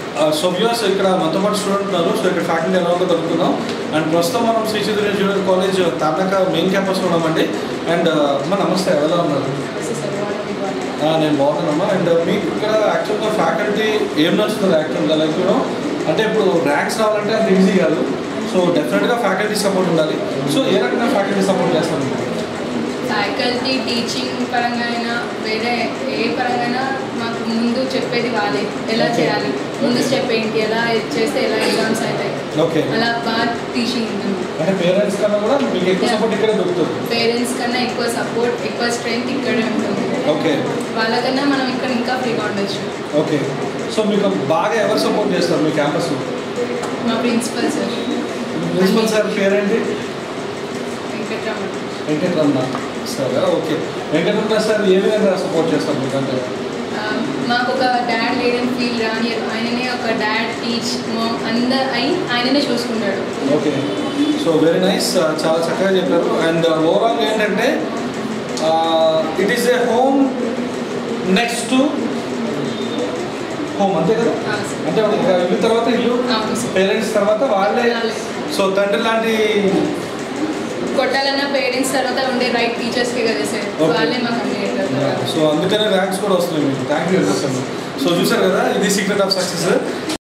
So views ఇక్కడ మనతో పాటు స్టూడెంట్ ఉన్నారు సో ఇక్కడ ఫ్యాకల్టీ ఎలా ఉందో కలుపుతున్నాం అండ్ ప్రస్తుతం మనం Sri Chaitanya junior college Tarnaka main క్యాంపస్లో ఉన్నామండి అండ్ అమ్మ నమస్తే ఎలా ఉన్నారు ఆ, నేను బాగున్నానమ్మా అండ్ మీకు ఇక్కడ యాక్చువల్గా ఫ్యాకల్టీ ఏం నచ్చుతుంది యాక్చువల్గా లైక్ యూనో అంటే ఇప్పుడు ర్యాంక్స్ రావాలంటే అంత ఈజీ కాదు సో డెఫినెట్గా ఫ్యాకల్టీ సపోర్ట్ ఉండాలి సో ఏ రకంగా ఫ్యాకల్టీ సపోర్ట్ చేస్తాను ఫ్యాకల్టీ టీచింగ్ పరంగా అయినా వేరే ఏ పరంగా అయినా మాకు ముందు చెప్పేది వాళ్ళే ఎలా Okay. చేయాలి ముందు Okay. స్టెప్ ఏంటి ఎలా చేస్తే ఎలా ఎగ్జామ్స్ అవుతాయి ఓకే అలా బాగా టీచింగ్ ఉంటుంది అంటే పేరెంట్స్ కన్నా కూడా మీకు ఎక్కువ Yeah. సపోర్ట్ ఇక్కడే దొరుకుతుంది పేరెంట్స్ కన్నా ఎక్కువ సపోర్ట్ ఎక్కువ స్ట్రెంగ్త్ ఇక్కడే ఉంటుంది ఓకే వాళ్ళకన్నా మనం ఇక్కడ ఇంకా ఫ్రీగా ఉండొచ్చు ఓకే సో మీకు బాగా ఎవరు సపోర్ట్ చేస్తారు మీ క్యాంపస్లో మా ప్రిన్సిపల్ సార్ ప్రిన్సిపల్ సార్ పేరేంటి Venkatraman Venkataramana sir okay Venkataramana sir ఏ విధంగా సపోర్ట్ చేస్తారు మీకు అంటే ఆ, మాకు ఒక డాడ్ లేడని ఫీల్ రాని ఆయననే ఒక డాడ్ టీచ్ మామ్ అందరు అయి ఆయననే చూసుకుంటాడు ఓకే సో వెరీ నైస్ చాలా చక్కగా చెప్పారు అండ్ ఓవరాల్ ఏంటంటే it is a home next to home అంతే కదా ఆ, సార్. అంటే ఒక ఇల్లు తర్వాత ఇల్లు అవును సార్ పేరెంట్స్ తర్వాత వాళ్ళే వాళ్ళే. సో తండ్రి లాంటి కొట్టాలన్న పేరెంట్స్ తర్వాత ఉండే రైట్ టీచర్స్కి కదా సార్ Okay. వాళ్ళే మాకు అన్ని నేర్పుతారు. సో అందుకనే ర్యాంక్స్ కూడా వస్తున్నాయి మీకు థ్యాంక్ యూ సో చూసారు కదా ఇది సీక్రెట్ ఆఫ్ సక్సెస్